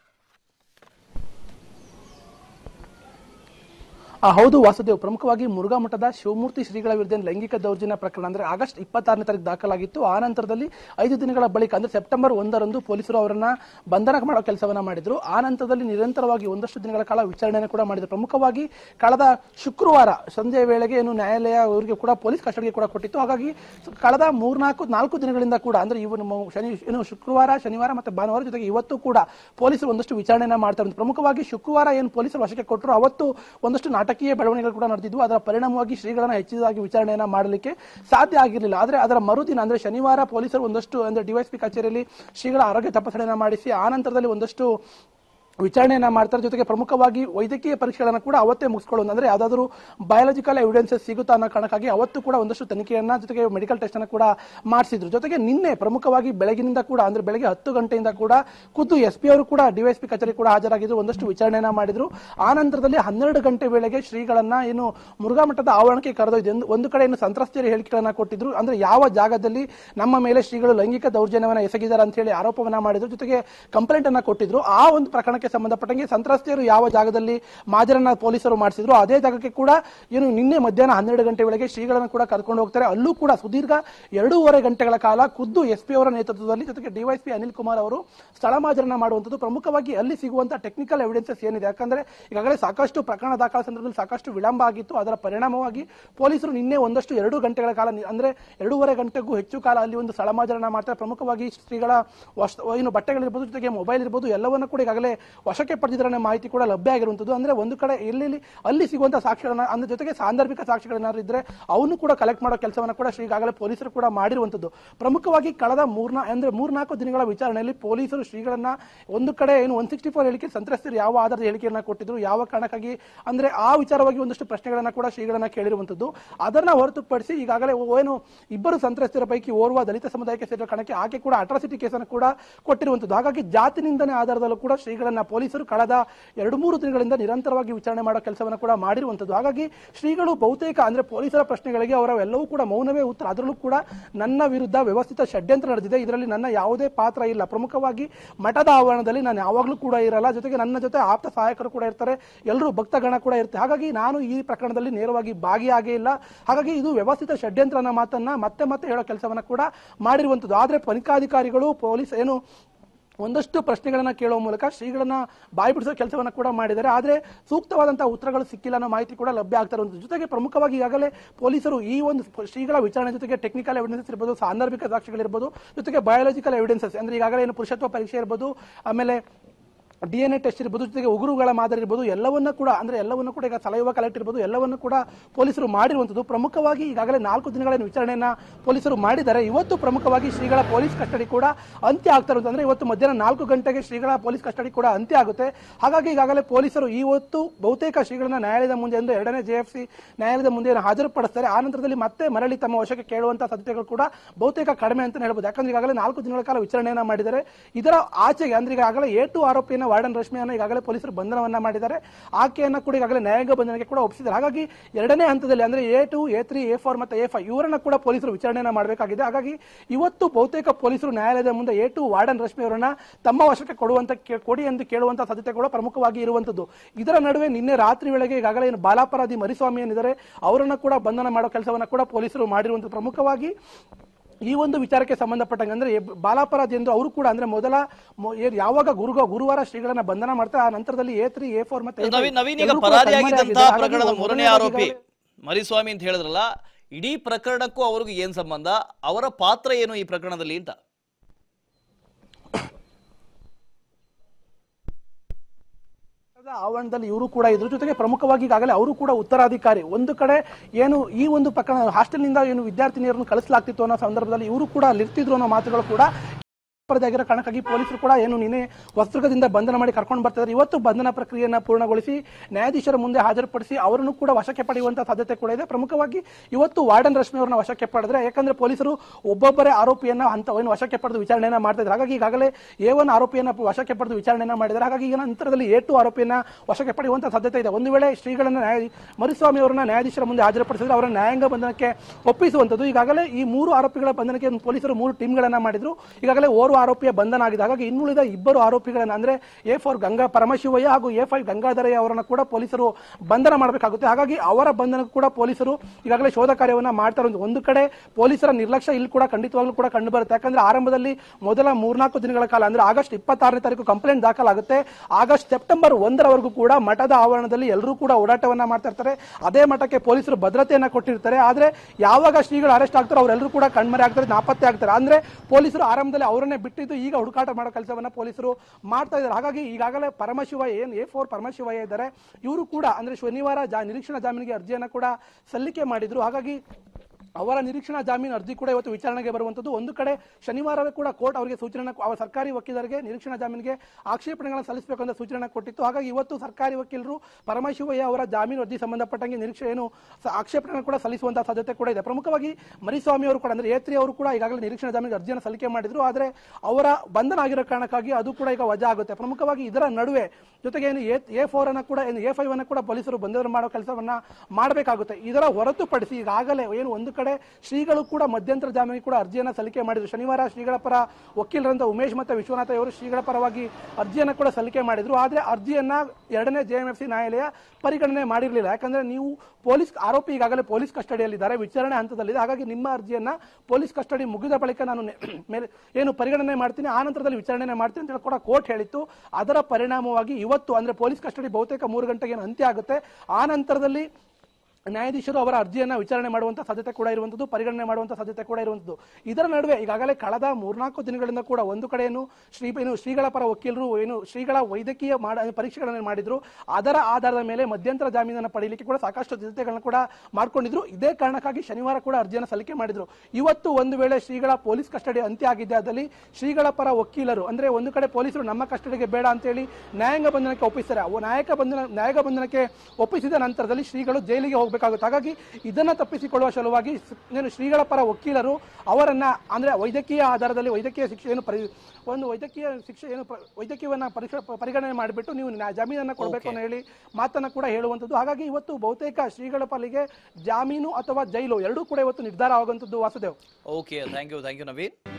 ಆ, ಹೌದು ವಾಸುದೇವ್ ಪ್ರಮುಖವಾಗಿ ಮುರುಘಾ ಮಠದ ಶಿವಮೂರ್ತಿ ಶ್ರೀಗಳ ವಿರುದ್ಧ ಲೈಂಗಿಕ ದೌರ್ಜನ್ಯ ಪ್ರಕರಣ ಅಂದ್ರೆ ಆಗಸ್ಟ್ ಇಪ್ಪತ್ತಾರನೇ ತಾರೀಕು ದಾಖಲಾಗಿತ್ತು ಆ ನಂತರದಲ್ಲಿ ಐದು ದಿನಗಳ ಬಳಿಕ ಅಂದ್ರೆ ಸೆಪ್ಟೆಂಬರ್ ಒಂದರಂದು ಪೊಲೀಸರು ಅವರನ್ನ ಬಂಧನ ಮಾಡೋ ಕೆಲಸವನ್ನ ಮಾಡಿದ್ರು ಆ ನಂತರದಲ್ಲಿ ನಿರಂತರವಾಗಿ ಒಂದಷ್ಟು ದಿನಗಳ ಕಾಲ ವಿಚಾರಣೆಯನ್ನು ಕೂಡ ಮಾಡಿದ್ರು ಪ್ರಮುಖವಾಗಿ ಕಳೆದ ಶುಕ್ರವಾರ ಸಂಜೆ ವೇಳೆಗೆ ಏನು ನ್ಯಾಯಾಲಯ ಅವರಿಗೆ ಕೂಡ ಪೊಲೀಸ್ ಕಸ್ಟಡಿಗೆ ಕೂಡ ಕೊಟ್ಟಿತ್ತು ಹಾಗಾಗಿ ಕಳೆದ ಮೂರ್ನಾಲ್ಕು ನಾಲ್ಕು ದಿನಗಳಿಂದ ಕೂಡ ಅಂದ್ರೆ ಇವು ನಮ್ಮ ಶನಿ ಏನು ಶುಕ್ರವಾರ ಶನಿವಾರ ಮತ್ತೆ ಭಾನುವಾರ ಜೊತೆಗೆ ಇವತ್ತು ಕೂಡ ಪೊಲೀಸರು ಒಂದಷ್ಟು ವಿಚಾರಣೆಯನ್ನ ಮಾಡ್ತಾ ಇದ್ರು ಪ್ರಮುಖವಾಗಿ ಶುಕ್ರವಾರ ಏನು ಪೊಲೀಸರು ವಶಕ್ಕೆ ಕೊಟ್ಟರು ಅವತ್ತು ಒಂದಷ್ಟು ನಾಟಕೀಯ ಬೆಳವಣಿಗೆಗಳು ಕೂಡ ನಡೆದಿದ್ವು ಅದರ ಪರಿಣಾಮವಾಗಿ ಶ್ರೀಗಳನ್ನ ಹೆಚ್ಚಿನದಾಗಿ ವಿಚಾರಣೆಯನ್ನ ಮಾಡಲಿಕ್ಕೆ ಸಾಧ್ಯ ಆಗಿರಲಿಲ್ಲ ಆದ್ರೆ ಅದರ ಮರುದಿನ ಅಂದ್ರೆ ಶನಿವಾರ ಪೊಲೀಸರು ಒಂದಷ್ಟು ಅಂದ್ರೆ ಡಿವೈಎಸ್ಪಿ ಕಚೇರಿಯಲ್ಲಿ ಶ್ರೀಗಳ ಆರೋಗ್ಯ ತಪಾಸಣೆಯನ್ನ ಮಾಡಿಸಿ ಆ ನಂತರದಲ್ಲಿ ಒಂದಷ್ಟು ವಿಚಾರಣೆಯನ್ನ ಮಾಡ್ತಾರೆ ಜೊತೆಗೆ ಪ್ರಮುಖವಾಗಿ ವೈದ್ಯಕೀಯ ಪರೀಕ್ಷೆಗಳನ್ನ ಕೂಡ ಅವತ್ತೇ ಮುಗಿಸ್ಕೊಳ್ಳೋದು ಅಂದ್ರೆ ಯಾವ್ದಾದ್ರು ಬಯಾಲಜಿಕಲ್ ಎವಿಡೆನ್ಸಸ್ ಸಿಗುತ್ತಾ ಅನ್ನೋ ಕಾರಣಕ್ಕಾಗಿ ಅವತ್ತು ಕೂಡ ಒಂದಷ್ಟು ತನಿಖೆಯನ್ನ ಜೊತೆಗೆ ಮೆಡಿಕಲ್ ಟೆಸ್ಟ್ ಅನ್ನ ಕೂಡ ಮಾಡಿಸಿದ್ರು ಜೊತೆಗೆ ನಿನ್ನೆ ಪ್ರಮುಖವಾಗಿ ಬೆಳಗಿನಿಂದ ಕೂಡ ಅಂದ್ರೆ ಬೆಳಗ್ಗೆ ಹತ್ತು ಗಂಟೆಯಿಂದ ಕೂಡ ಖುದ್ದು ಎಸ್ ಪಿ ಅವರು ಕೂಡ ಡಿವೈಎಸ್ಪಿ ಕಚೇರಿ ಕೂಡ ಹಾಜರಾಗಿದ್ರು ಒಂದಷ್ಟು ವಿಚಾರಣೆಯನ್ನ ಮಾಡಿದ್ರು ಆ ನಂತರದಲ್ಲಿ ಹನ್ನೆರಡು ಗಂಟೆ ವೇಳೆಗೆ ಶ್ರೀಗಳನ್ನ ಏನು ಮುರುಘಾ ಮಠದ ಆವರಣಕ್ಕೆ ಕರೆದೊಯ್ದು ಒಂದು- ಒಂದು ಕಡೆ ಏನು ಸಂತ್ರಸ್ತೆಯರು ಹೇಳಿಕೆಗಳನ್ನ ಕೊಟ್ಟಿದ್ರು ಅಂದ್ರೆ ಯಾವ ಜಾಗದಲ್ಲಿ ನಮ್ಮ ಮೇಲೆ ಶ್ರೀಗಳು ಲೈಂಗಿಕ ದೌರ್ಜನ್ಯವನ್ನ ಎಸಗಿದ್ದಾರೆ ಅಂತ ಹೇಳಿ ಆರೋಪವನ್ನ ಮಾಡಿದ್ರು ಜೊತೆಗೆ ಕಂಪ್ಲೇಂಟ್ ಅನ್ನ ಕೊಟ್ಟಿದ್ರು ಆ ಒಂದು ಪ್ರಕರಣಕ್ಕೆ ಸಂಬಂಧಪಟ್ಟಂಗೆ ಸಂತ್ರಸ್ತೆಯರು ಯಾವ ಜಾಗದಲ್ಲಿ ಮಾಜರನ್ನ ಪೊಲೀಸರು ಮಾಡಿಸಿದ್ರು ಅದೇ ಜಾಗಕ್ಕೆ ಕೂಡ ಏನು ನಿನ್ನೆ ಮಧ್ಯಾಹ್ನ ಹನ್ನೆರಡು ಗಂಟೆ ವೇಳೆಗೆ ಶ್ರೀಗಳನ್ನು ಕೂಡ ಕರ್ಕೊಂಡು ಹೋಗ್ತಾರೆ ಅಲ್ಲೂ ಕೂಡ ಸುದೀರ್ಘ ಎರಡೂವರೆ ಗಂಟೆಗಳ ಕಾಲ ಖುದ್ದು ಎಸ್ ಪಿ ಅವರ ನೇತೃತ್ವದಲ್ಲಿ ಜೊತೆಗೆ ಡಿವೈಎಸ್ಪಿ ಅನಿಲ್ ಕುಮಾರ್ ಅವರು ಸ್ಥಳ ಮಾಜರನ್ನ ಮಾಡುವಂಥದ್ದು ಪ್ರಮುಖವಾಗಿ ಅಲ್ಲಿ ಸಿಗುವಂತ ಟೆಕ್ನಿಕಲ್ ಎವಿಡೆನ್ಸಸ್ ಏನಿದೆ ಯಾಕಂದ್ರೆ ಈಗಾಗಲೇ ಸಾಕಷ್ಟು ಪ್ರಕರಣ ದಾಖಲ ಸಂದರ್ಭದಲ್ಲಿ ಸಾಕಷ್ಟು ವಿಳಂಬ ಆಗಿತ್ತು ಅದರ ಪರಿಣಾಮವಾಗಿ ಪೊಲೀಸರು ನಿನ್ನೆ ಒಂದಷ್ಟು ಎರಡು ಗಂಟೆಗಳ ಕಾಲ ನಿ- ಅಂದ್ರೆ ಎರಡೂವರೆ ಗಂಟೆಗೂ ಹೆಚ್ಚು ಕಾಲ ಅಲ್ಲಿ ಒಂದು ಸ್ಥಳ ಮಾಜರನ್ನ ಮಾಡ್ತಾರೆ ಪ್ರಮುಖವಾಗಿ ಶ್ರೀಗಳ ವಶ ಏನು ಬಟ್ಟೆಗಳಿರ್ಬೋದು ಜೊತೆಗೆ ಮೊಬೈಲ್ ಇರ್ಬೋದು ಎಲ್ಲವನ್ನ ಕೂಡ ಈಗಾಗಲೇ ವಶಕ್ಕೆ ಪಡೆದಿದ್ದಾರೆ ಅನ್ನೋ ಮಾಹಿತಿ ಕೂಡ ಲಭ್ಯ ಆಗಿರುವಂಥದ್ದು ಅಂದ್ರೆ ಒಂದು ಕಡೆ ಎಲ್ಲಿ ಅಲ್ಲಿ ಸಿಗುವಂತ ಸಾಕ್ಷ್ಯಗಳನ್ನ ಅಂದ್ರೆ ಜೊತೆಗೆ ಸಾಂದರ್ಭಿಕ ಸಾಕ್ಷ್ಯಗಳೇನಾದ್ರು ಇದ್ರೆ ಅವನ್ನು ಕೂಡ ಕಲೆಕ್ಟ್ ಮಾಡೋ ಕೆಲಸವನ್ನ ಕೂಡ ಶ್ರೀ ಈಗಾಗಲೇ ಪೊಲೀಸರು ಕೂಡ ಮಾಡಿರುವಂಥದ್ದು ಪ್ರಮುಖವಾಗಿ ಕಳೆದ ಮೂರ್ನಾ ಅಂದ್ರೆ ಮೂರ್ನಾಲ್ಕು ದಿನಗಳ ವಿಚಾರಣೆಯಲ್ಲಿ ಪೊಲೀಸರು ಶ್ರೀಗಳನ್ನ ಒಂದು ಕಡೆ ಏನು ಒನ್ ಸಿಕ್ಸ್ಟಿ ಫೋರ್ ಹೇಳಿಕೆ ಸಂತ್ರಸ್ತರು ಯಾವ ಆಧಾರದ ಹೇಳಿಕೆಯನ್ನ ಕೊಟ್ಟಿದ್ರು ಯಾವ ಕಾರಣಕ್ಕಾಗಿ ಅಂದ್ರೆ ಆ ವಿಚಾರವಾಗಿ ಒಂದಷ್ಟು ಪ್ರಶ್ನೆಗಳನ್ನ ಕೂಡ ಶ್ರೀಗಳನ್ನ ಕೇಳಿರುವಂಥದ್ದು ಅದನ್ನ ಹೊರತುಪಡಿಸಿ ಈಗಾಗಲೇ ಓ- ಏನು ಇಬ್ಬರು ಸಂತ್ರಸ್ತರ ಪೈಕಿ ಓರ್ವ ದಲಿತ ಸಮುದಾಯಕ್ಕೆ ಸೇರಿದ ಕಣಕ್ಕೆ ಆಕೆ ಕೂಡ ಅಟ್ರಾಸಿಟಿ ಕೇಸನ್ನು ಕೂಡ ಕೊಟ್ಟಿರುವಂಥದ್ದು ಹಾಗಾಗಿ ಜಾತಿ ನಿಂದನೆ ಆಧಾರದಲ್ಲೂ ಕೂಡ ಶ್ರೀಗಳನ್ನ ವಿಚಾರಣೆಯನ್ನ ಪೊಲೀಸರು ಕಳೆದ ಎರಡು ಮೂರು ದಿನಗಳಿಂದ ನಿರಂತರವಾಗಿ ವಿಚಾರಣೆ ಮಾಡೋ ಕೆಲಸವನ್ನು ಕೂಡ ಮಾಡಿರುವಂತದ್ದು ಹಾಗಾಗಿ ಶ್ರೀಗಳು ಬಹುತೇಕ ಅಂದ್ರೆ ಪೊಲೀಸರ ಪ್ರಶ್ನೆಗಳಿಗೆ ಅವರ ಎಲ್ಲವೂ ಕೂಡ ಮೌನವೇ ಉತ್ತರ ಅದರಲ್ಲೂ ಕೂಡ ನನ್ನ ವಿರುದ್ಧ ವ್ಯವಸ್ಥಿತ ಷಡ್ಯಂತ್ರ ನಡೆದಿದೆ ಇದರಲ್ಲಿ ನನ್ನ ಯಾವುದೇ ಪಾತ್ರ ಇಲ್ಲ ಪ್ರಮುಖವಾಗಿ ಮಠದ ಆವರಣದಲ್ಲಿ ನಾನು ಯಾವಾಗಲೂ ಕೂಡ ಇರಲ್ಲ ಜೊತೆಗೆ ನನ್ನ ಜೊತೆ ಆಪ್ತ ಸಹಾಯಕರು ಕೂಡ ಇರ್ತಾರೆ ಎಲ್ಲರೂ ಭಕ್ತಗಣ ಕೂಡ ಇರ್ತಾರೆ ಹಾಗಾಗಿ ನಾನು ಈ ಪ್ರಕರಣದಲ್ಲಿ ನೇರವಾಗಿ ಭಾಗಿಯಾಗೇ ಇಲ್ಲ ಹಾಗಾಗಿ ಇದು ವ್ಯವಸ್ಥಿತ ಷಡ್ಯಂತ್ರನ ಮಾತನ್ನ ಮತ್ತೆ ಮತ್ತೆ ಹೇಳೋ ಕೆಲಸವನ್ನ ಕೂಡ ಮಾಡಿರುವಂತದ್ದು ಆದ್ರೆ ತನಿಖಾಧಿಕಾರಿಗಳು ಪೊಲೀಸ್ ಏನು ಒಂದಷ್ಟು ಪ್ರಶ್ನೆಗಳನ್ನ ಕೇಳುವ ಮೂಲಕ ಶ್ರೀಗಳನ್ನ ಬಾಯಿ ಬಿಡಿಸೋ ಕೆಲಸವನ್ನ ಕೂಡ ಮಾಡಿದ್ದಾರೆ ಆದ್ರೆ ಸೂಕ್ತವಾದಂತಹ ಉತ್ತರಗಳು ಸಿಕ್ಕಿಲ್ಲ ಅನ್ನೋ ಮಾಹಿತಿ ಕೂಡ ಲಭ್ಯ ಆಗ್ತಾ ಇರುವಂತದ್ದು ಜೊತೆಗೆ ಪ್ರಮುಖವಾಗಿ ಈಗಾಗಲೇ ಪೊಲೀಸರು ಈ ಒಂದು ಶ್ರೀಗಳ ವಿಚಾರಣೆ ಜೊತೆಗೆ ಟೆಕ್ನಿಕಲ್ ಎವಿಡೆನ್ಸಸ್ ಇರ್ಬೋದು ಸಾಂದರ್ಭಿಕ ಸಾಕ್ಷಿಗಳಿರ್ಬೋದು ಜೊತೆಗೆ ಬಯಾಲಜಿಕಲ್ ಎವಿಡೆನ್ಸಸ್ ಅಂದ್ರೆ ಈಗಾಗಲೇ ಏನು ಪುರುಷತ್ವ ಪರೀಕ್ಷೆ ಇರ್ಬೋದು ಆಮೇಲೆ ಡಿ ಎನ್ ಎ ಟೆಸ್ಟ್ ಇರ್ಬೋದು ಜೊತೆಗೆ ಉಗುರುಗಳ ಮಾದರಿ ಇರ್ಬೋದು ಎಲ್ಲವನ್ನ ಕೂಡ ಅಂದ್ರೆ ಎಲ್ಲವನ್ನ ಕೂಡ ಈಗ ಸಲೈವ ಕಲೆಕ್ಟ್ ಇರ್ಬೋದು ಎಲ್ಲವನ್ನು ಕೂಡ ಪೊಲೀಸರು ಮಾಡಿರುವಂತದ್ದು ಪ್ರಮುಖವಾಗಿ ಈಗಾಗಲೇ ನಾಲ್ಕು ದಿನಗಳ ವಿಚಾರಣೆಯನ್ನ ಪೊಲೀಸರು ಮಾಡಿದ್ದಾರೆ ಇವತ್ತು ಪ್ರಮುಖವಾಗಿ ಶ್ರೀಗಳ ಪೊಲೀಸ್ ಕಸ್ಟಡಿ ಕೂಡ ಅಂತ್ಯ ಆಗ್ತಾ ಇರುವಂತ ಅಂದ್ರೆ ಇವತ್ತು ಮಧ್ಯಾಹ್ನ ನಾಲ್ಕು ಗಂಟೆಗೆ ಶ್ರೀಗಳ ಪೊಲೀಸ್ ಕಸ್ಟಡಿ ಕೂಡ ಅಂತ್ಯ ಆಗುತ್ತೆ ಹಾಗಾಗಿ ಈಗಾಗಲೇ ಪೊಲೀಸರು ಇವತ್ತು ಬಹುತೇಕ ಶ್ರೀಗಳನ್ನ ನ್ಯಾಯಾಲಯದ ಮುಂದೆ ಎಂದು ಎರಡನೇ ಜೆಎಫ್ಸಿ ನ್ಯಾಯಾಲಯದ ಮುಂದೆ ಹಾಜರುಪಡಿಸ್ತಾರೆ ಆ ನಂತರದಲ್ಲಿ ಮತ್ತೆ ಮರಳಿ ತಮ್ಮ ವಶಕ್ಕೆ ಕೇಳುವಂತಹ ಸಾಧ್ಯತೆಗಳು ಕೂಡ ಬಹುತೇಕ ಕಡಿಮೆ ಅಂತ ಹೇಳ್ಬೋದು ಯಾಕಂದ್ರೆ ಈಗಾಗಲೇ ನಾಲ್ಕು ದಿನಗಳ ಕಾಲ ವಿಚಾರಣೆಯನ್ನ ಮಾಡಿದ್ದಾರೆ ಇದರ ಆಚೆಗೆ ಅಂದ್ರೆ ಈಗಾಗಲೇ ಎ ಟು ಆರೋಪಿಯನ್ನ ವಾರ್ಡನ್ ರಶ್ಮಿಯನ್ನ ಈಗಾಗಲೇ ಪೊಲೀಸರು ಬಂಧನವನ್ನ ಮಾಡಿದ್ದಾರೆ ಆಕೆಯನ್ನ ಕೂಡ ಈಗಾಗಲೇ ನ್ಯಾಯಾಂಗ ಬಂಧನಕ್ಕೆ ಕೂಡ ಒಪ್ಪಿಸಿದ್ದಾರೆ ಹಾಗಾಗಿ ಎರಡನೇ ಹಂತದಲ್ಲಿ ಅಂದ್ರೆ A two A three A four ಮತ್ತೆ ಎ ಫೈವ್ ಇವರನ್ನ ಕೂಡ ಪೊಲೀಸರು ವಿಚಾರಣೆಯನ್ನ ಮಾಡಬೇಕಾಗಿದೆ ಹಾಗಾಗಿ ಇವತ್ತು ಬಹುತೇಕ ಪೊಲೀಸರು ನ್ಯಾಯಾಲಯದ ಮುಂದೆ ಎ ಟು ವಾರ್ಡನ್ ರಶ್ಮಿ ಅವರನ್ನ ತಮ್ಮ ವಶಕ್ಕೆ ಕೊಡುವಂತ ಕೇ- ಕೊಡಿ ಎಂದು ಕೇಳುವಂತ ಸಾಧ್ಯತೆ ಕೂಡ ಪ್ರಮುಖವಾಗಿ ಇರುವಂತದ್ದು ಇದರ ನಡುವೆ ನಿನ್ನೆ ರಾತ್ರಿ ವೇಳೆಗೆ ಈಗಾಗಲೇ ಏನು ಬಾಲಾಪರಾಧಿ ಮರಿಸ್ವಾಮಿ ಏನಿದ್ದಾರೆ ಅವರನ್ನ ಕೂಡ ಬಂಧನ ಮಾಡೋ ಕೆಲಸವನ್ನ ಕೂಡ ಪೊಲೀಸರು ಮಾಡಿರುವಂತದ್ದು ಪ್ರಮುಖವಾಗಿ ಈ ಒಂದು ವಿಚಾರಕ್ಕೆ ಸಂಬಂಧಪಟ್ಟಂಗೆ ಅಂದ್ರೆ ಎಬ್- ಬಾಲಾಪರಾಧಿ ಎಂದು ಅವರು ಕೂಡ ಅಂದ್ರೆ ಮೊದಲ ಮೊ- ಏನ್ ಯಾವಾಗ ಗುರು ಗುರುವಾರ ಶ್ರೀಗಳನ್ನ ಬಂಧನ ಮಾಡ್ತಾರೆ ಆ ನಂತರದಲ್ಲಿ ಎ ತ್ರೀ ಎ ಫೋರ್ ಮತ್ತೆ A5 ನವೀನ್ ನವೀನ್ ಈಗ ಎಲ್ಲರೂ ಕೂಡ ಪರಾರಿಯಾಗಿದ್ದಂತಹ ಕಣ್ಮರೆಯಾಗಿದ್ದಾರೆ. ಪ್ರಕರಣದ ಹಾಗಾಗಿ ಮೂರನೇ ಮೊದಲನೇದಾಗಿ ಆರೋಪಿ ಈಗಾಗಲೇ- ಮರಿಸ್ವಾಮಿ ಅಂತ ಹೇಳಿದ್ರಲ್ಲ ಇಡೀ ಪ್ರಕರಣಕ್ಕೂ ಅವ್ರಿಗೆ ಏನ್ ಸಂಬಂಧ ಅವರ ಪಾತ್ರ ಏನು ಈ ಪ್ರಕರಣದಲ್ಲಿ ಅಂತ ಆವರಣದಲ್ಲಿ ಇವರು ಕೂಡ ಇದ್ರ ಜೊತೆಗೆ ಪ್ರಮುಖವಾಗಿ ಈಗಾಗಲೇ ಅವರು ಕೂಡ ಉತ್ತರಾಧಿಕಾರಿ ಒಂದು ಕಡೆ ಏನು ಈ ಒಂದು ಪ್ರಕರಣ ಹಾಸ್ಟೆಲ್ನಿಂದ ಏನು ವಿದ್ಯಾರ್ಥಿನಿಯರನ್ನು ಕಳಿಸಲಾಗ್ತಿತ್ತು ಅನ್ನೋ ಸಂದರ್ಭದಲ್ಲಿ ಇವರು ಕೂಡ ಅಲ್ಲಿ ಇರ್ತಿದ್ರು ಅನ್ನೋ ಮಾತುಗಳು ಕೂಡ ಆಗಿರೋ ಕಾರಣಕ್ಕಾಗಿ ಪೊಲೀಸರು ಕೂಡ ಏನು ನಿನ್ನೆ ವಸ್ತ್ರದಿಂದ ಬಂಧನ ಮಾಡಿ ಕರ್ಕೊಂಡು ಬರ್ತಿದ್ದಾರೆ ಇವತ್ತು ಬಂಧನ ಪ್ರಕ್ರಿಯೆಯನ್ನ ಪೂರ್ಣಗೊಳಿಸಿ ನ್ಯಾಯಾಧೀಶರ ಮುಂದೆ ಹಾಜರುಪಡಿಸಿ ಅವರನ್ನು ಕೂಡ ವಶಕ್ಕೆ ಪಡೆಯುವಂತ ಸಾಧ್ಯತೆ ಕೂಡ ಇದೆ ಪ್ರಮುಖವಾಗಿ ಇವತ್ತು ವಾರ್ಡನ್ ರಶ್ಮಿ ಅವರನ್ನ ವಶಕ್ಕೆ ಪಡೆದ್ರೆ ಯಾಕಂದ್ರೆ ಪೊಲೀಸರು ಒಬ್ಬೊಬ್ಬರೇ ಆರೋಪಿಯನ್ನ ಅಂತ ಏನು ವಶಕ್ಕೆ ಪಡೆದು ವಿಚಾರಣೆಯನ್ನ ಮಾಡ್ತಾ ಇದ್ದಾರೆ ಹಾಗಾಗಿ ಈಗಾಗಲೇ ಎ ಒನ್ ಆರೋಪಿಯನ್ನ ವಶಕ್ಕೆ ಪಡೆದು ವಿಚಾರಣೆಯನ್ನ ಮಾಡಿದ್ದಾರೆ ಹಾಗಾಗಿ ಈಗ ನಂತರದಲ್ಲಿ ಎ ಟು ಆರೋಪಿಯನ್ನ ವಶಕ್ಕೆ ಪಡೆಯುವಂತ ಸಾಧ್ಯತೆ ಇದೆ ಒಂದು ವೇಳೆ ಶ್ರೀಗಳನ್ನ ನ್ಯಾಯ ಮರಿಸ್ವಾಮಿ ಅವರನ್ನ ನ್ಯಾಯಾಧೀಶರ ಮುಂದೆ ಹಾಜರುಪಡಿಸಿದ್ರೆ ಅವರ ನ್ಯಾಯಾಂಗ ಬಂಧನಕ್ಕೆ ಒಪ್ಪಿಸುವಂತದ್ದು ಈಗಾಗಲೇ ಈ ಮೂರು ಆರೋಪಿಗಳ ಬಂಧನಕ್ಕೆ ಪೊಲೀಸರು ಮೂರು ಟೀಮ್ಗಳನ್ನ ಮಾಡಿದ್ರು ಈಗಾಗಲೇ ಓರ್ವ ಆರೋಪಿಯ ಬಂಧನ ಆಗಿದೆ ಹಾಗಾಗಿ ಇನ್ನುಳಿದ ಇಬ್ಬರು ಆರೋಪಿಗಳನ್ನ ಅಂದ್ರೆ ಎ ಫೋರ್ ಗಂಗಾ ಪರಮಶಿವಯ್ಯ ಹಾಗೂ ಎ ಫೈವ್ ಗಂಗಾಧರಯ್ಯ ಅವರನ್ನ ಕೂಡ ಪೊಲೀಸರು ಬಂಧನ ಮಾಡಬೇಕಾಗುತ್ತೆ ಹಾಗಾಗಿ ಅವರ ಬಂಧನಕ್ಕೂ ಕೂಡ ಪೊಲೀಸರು ಈಗಾಗಲೇ ಶೋಧ ಕಾರ್ಯವನ್ನ ಮಾಡ್ತಾ ಇರೋದು ಒಂದು ಕಡೆ ಪೊಲೀಸರ ನಿರ್ಲಕ್ಷ್ಯ ಇಲ್ಲಿ ಕೂಡ ಖಂಡಿತವಾಗ್ಲೂ ಕೂಡ ಕಂಡು ಬರುತ್ತೆ ಯಾಕಂದ್ರೆ ಆರಂಭದಲ್ಲಿ ಮೊದಲ ಮೂರ್ನಾಲ್ಕು ದಿನಗಳ ಕಾಲ ಅಂದ್ರೆ ಆಗಸ್ಟ್ ಇಪ್ಪತ್ತಾರನೇ ತಾರೀಕು ಕಂಪ್ಲೇಂಟ್ ದಾಖಲಾಗುತ್ತೆ ಆಗಸ್ಟ್ ಸೆಪ್ಟೆಂಬರ್ ಒಂದರವರೆಗೂ ಕೂಡ ಮಠದ ಆವರಣದಲ್ಲಿ ಎಲ್ಲರೂ ಕೂಡ ಓಡಾಟವನ್ನ ಮಾಡ್ತಾ ಇರ್ತಾರೆ ಅದೇ ಮಠಕ್ಕೆ ಪೊಲೀಸರು ಭದ್ರತೆಯನ್ನ ಕೊಟ್ಟಿರ್ತಾರೆ ಆದ್ರೆ ಯಾವಾಗ ಶ್ರೀಗಳು ಅರೆಸ್ಟ್ ಆಗ್ತಾರೋ ಅವರೆಲ್ಲರೂ ಕೂಡ ಕಣ್ಮರೆ ಆಗ್ತಾರೆ ನಾಪತ್ತೆ ಆಗ್ತಾರೆ ಅಂದ್ರೆ ಪೊಲೀಸರು ಆರಂಭದಲ್ಲಿ ಅವರನ್ನೇ ಬಿಟ್ಟಿದ್ದು ಈಗ ಹುಡುಕಾಟ ಮಾಡೋ ಕೆಲಸವನ್ನ ಪೊಲೀಸರು ಮಾಡ್ತಾ ಇದ್ದಾರೆ ಹಾಗಾಗಿ ಈಗಾಗಲೇ ಪರಮಶಿವ ಏನ್ ಎ ಫೋರ್ ಪರಮಶಿವಯ್ಯ ಇದ್ದಾರೆ ಇವರು ಕೂಡ ಅಂದ್ರೆ ಶನಿವಾರ ಜಾ ನಿರೀಕ್ಷಣಾ ಜಾಮೀನಿಗೆ ಅರ್ಜಿಯನ್ನ ಕೂಡ ಸಲ್ಲಿಕೆ ಮಾಡಿದ್ರು ಹಾಗಾಗಿ ಅವರ ನಿರೀಕ್ಷಣಾ ಜಾಮೀನು ಅರ್ಜಿ ಕೂಡ ಇವತ್ತು ವಿಚಾರಣೆಗೆ ಬರುವಂತದ್ದು ಒಂದು ಕಡೆ ಶನಿವಾರವೇ ಕೂಡ ಕೋರ್ಟ್ ಅವರಿಗೆ ಸೂಚನೆ ಅವರ ಸರ್ಕಾರಿ ವಕೀಲರಿಗೆ ನಿರೀಕ್ಷಣಾ ಜಾಮೀನಿಗೆ ಆಕ್ಷೇಪಣೆಗಳನ್ನು ಸಲ್ಲಿಸಬೇಕು ಅಂತ ಸೂಚನೆ ಕೊಟ್ಟಿತ್ತು ಹಾಗಾಗಿ ಇವತ್ತು ಸರ್ಕಾರಿ ವಕೀಲರು ಪರಮಶಿವಯ್ಯ ಅವರ ಜಾಮೀನು ಅರ್ಜಿ ಸಂಬಂಧಪಟ್ಟಂಗೆ ನಿರೀಕ್ಷೆ ಏನು ಸ- ಆಕ್ಷೇಪಣೆಗಳನ್ನು ಕೂಡ ಸಲ್ಲಿಸುವಂತಹ ಸಾಧ್ಯತೆ ಕೂಡ ಇದೆ ಪ್ರಮುಖವಾಗಿ ಮರಿಸ್ವಾಮಿ ಅವರು ಕೂಡ ಅಂದ್ರೆ ಏತ್ರಿ ಅವರು ಕೂಡ ಈಗಾಗಲೇ ನಿರೀಕ್ಷಣಾ ಜಾಮೀನು ಅರ್ಜಿಯನ್ನು ಸಲ್ಲಿಕೆ ಮಾಡಿದ್ರು ಆದ್ರೆ ಅವರ ಬಂಧನ ಆಗಿರೋ ಕಾರಣಕ್ಕಾಗಿ ಅದು ಕೂಡ ಈಗ ವಜಾ ಆಗುತ್ತೆ ಪ್ರಮುಖವಾಗಿ ಇದರ ನಡುವೆ ಜೊತೆಗೆ ಏನು ಎ ಫೋರ್ ಅನ್ನ ಕೂಡ ಏನು ಎ ಫೈವ್ ಅನ್ನ ಕೂಡ ಪೊಲೀಸರು ಬಂಧನ ಮಾಡೋ ಕೆಲಸವನ್ನ ಮಾಡಬೇಕಾಗುತ್ತೆ ಇದರ ಹೊರತುಪಡಿಸಿ ಈಗಾಗಲೇ ಏನು ಒಂದು ಕಡೆ ಶ್ರೀಗಳು ಕೂಡ ಮಧ್ಯಂತರ ಜಾಮೀನಿಗೆ ಕೂಡ ಅರ್ಜಿಯನ್ನ ಸಲ್ಲಿಕೆ ಮಾಡಿದ್ರು ಶನಿವಾರ ಶ್ರೀಗಳ ಪರ ವಕೀಲರಂತ ಉಮೇಶ್ ಮತ್ತೆ ವಿಶ್ವನಾಥ ಅವರು ಶ್ರೀಗಳ ಪರವಾಗಿ ಅರ್ಜಿಯನ್ನ ಕೂಡ ಸಲ್ಲಿಕೆ ಮಾಡಿದ್ರು ಆದ್ರೆ ಅರ್ಜಿಯನ್ನ ಎರಡನೇ ಜೆಎಂಎಫ್ಸಿ ನ್ಯಾಯಾಲಯ ಪರಿಗಣನೆ ಮಾಡಿರಲಿಲ್ಲ ಯಾಕಂದ್ರೆ ನೀವು ಪೊಲೀಸ್ ಆರೋಪಿ ಈಗಾಗಲೇ ಪೊಲೀಸ್ ಕಸ್ಟಡಿಯಲ್ಲಿದ್ದಾರೆ ವಿಚಾರಣೆ ಹಂತದಲ್ಲಿದೆ ಹಾಗಾಗಿ ನಿಮ್ಮ ಅರ್ಜಿಯನ್ನ ಪೊಲೀಸ್ ಕಸ್ಟಡಿ ಮುಗಿದ ಬಳಿಕ ನಾನು ನೆ- ಮೇಲೆ ಏನು ಪರಿಗಣನೆ ಮಾಡ್ತೀನಿ ಆ ನಂತರದಲ್ಲಿ ವಿಚಾರಣೆ ಮಾಡ್ತೀನಿ ಅಂತ ಹೇಳಿ ಕೂಡ ಕೋರ್ಟ್ ಹೇಳಿತ್ತು ಅದರ ಪರಿಣಾಮವಾಗಿ ಇವತ್ತು ಅಂದ್ರೆ ಪೊಲೀಸ್ ಕಸ್ಟಡಿ ಬಹುತೇಕ ಮೂರು ಗಂಟೆಗೆ ಏನು ಅಂತ್ಯ ಆಗುತ್ತೆ ಆ ನಂತರದಲ್ಲಿ ನ್ಯಾಯಾಧೀಶರು ಅವರ ಅರ್ಜಿಯನ್ನ ವಿಚಾರಣೆ ಮಾಡುವಂತ ಸಾಧ್ಯತೆ ಕೂಡ ಇರುವಂತದ್ದು ಪರಿಗಣನೆ ಮಾಡುವಂತ ಸಾಧ್ಯತೆ ಕೂಡ ಇರುವಂತದ್ದು ಇದರ ನಡುವೆ ಈಗಾಗಲೇ ಕಳೆದ ಮೂರ್ನಾಲ್ಕು ದಿನಗಳಿಂದ ಕೂಡ ಒಂದು ಕಡೆ ಏನು ಶ್ರೀ ಏನು ಶ್ರೀಗಳ ಪರ ವಕೀಲರು ಏನು ಶ್ರೀಗಳ ವೈದ್ಯಕೀಯ ಮಾಡ ಪರೀಕ್ಷೆಗಳನ್ನು ಮಾಡಿದ್ರು ಅದರ ಆಧಾರದ ಮೇಲೆ ಮಧ್ಯಂತರ ಜಾಮೀನನ್ನು ಪಡೆಯಲಿಕ್ಕೆ ಕೂಡ ಸಾಕಷ್ಟು ಸಿದ್ಧತೆಗಳನ್ನು ಕೂಡ ಮಾಡ್ಕೊಂಡಿದ್ರು ಇದೇ ಕಾರಣಕ್ಕಾಗಿ ಶನಿವಾರ ಕೂಡ ಅರ್ಜಿಯನ್ನು ಸಲ್ಲಿಕೆ ಮಾಡಿದ್ರು ಇವತ್ತು ಒಂದು ವೇಳೆ ಶ್ರೀಗಳ ಪೊಲೀಸ್ ಕಸ್ಟಡಿ ಅಂತ್ಯ ಆಗಿದ್ದೆ ಅದಲ್ಲಿ ಶ್ರೀಗಳ ಪರ ವಕೀಲರು ಅಂದ್ರೆ ಒಂದು ಕಡೆ ಪೊಲೀಸರು ನಮ್ಮ ಕಸ್ಟಡಿಗೆ ಬೇಡ ಅಂತೇಳಿ ನ್ಯಾಯಾಂಗ ಬಂಧನಕ್ಕೆ ಒಪ್ಪಿಸ್ತಾರೆ ಅವು ನ್ಯಾಯಕ ಬಂಧನ ನ್ಯಾಯಾಂಗ ಬಂಧನಕ್ಕೆ ಒಪ್ಪಿಸಿದ ನಂತರದಲ್ಲಿ ಶ್ರೀಗಳು ಜೈಲಿಗೆ ಹೋಗಬೇಕು ಹೋಗಬೇಕಾಗುತ್ತೆ ಹಾಗಾಗಿ ಇದನ್ನ ತಪ್ಪಿಸಿಕೊಳ್ಳುವ ಸಲುವಾಗಿ ಸ್- ಏನು ಶ್ರೀಗಳ ಪರ ವಕೀಲರು ಅವರನ್ನ ಅಂದ್ರೆ ವೈದ್ಯಕೀಯ ಆಧಾರದಲ್ಲಿ ವೈದ್ಯಕೀಯ ಶಿಕ್ಷೆಯನ್ನು ಪರಿ ಒಂದು ವೈದ್ಯಕೀಯ ಶಿಕ್ಷೆ ಏನು ಪ- ವೈದ್ಯಕೀಯವನ್ನ ಪರೀಕ್ಷೆ ಪರಿಗಣನೆ ಮಾಡಿಬಿಟ್ಟು ನೀವು ನ್ಯಾ- ಜಾಮೀನನ್ನ ಕೊಡಬೇಕು ಅನ್ನೋ ಹೇಳಿ ಮಾತನ್ನ ಕೂಡ ಹೇಳುವಂಥದ್ದು ಹಾಗಾಗಿ ಇವತ್ತು ಬಹುತೇಕ ಶ್ರೀಗಳ ಪಾಲಿಗೆ ಜಾಮೀನು ಅಥವಾ ಜೈಲು ಎರಡೂ ಕೂಡ ಇವತ್ತು ನಿರ್ಧಾರ ಆಗುವಂಥದ್ದು Vasudev okay thank you thank you Naveen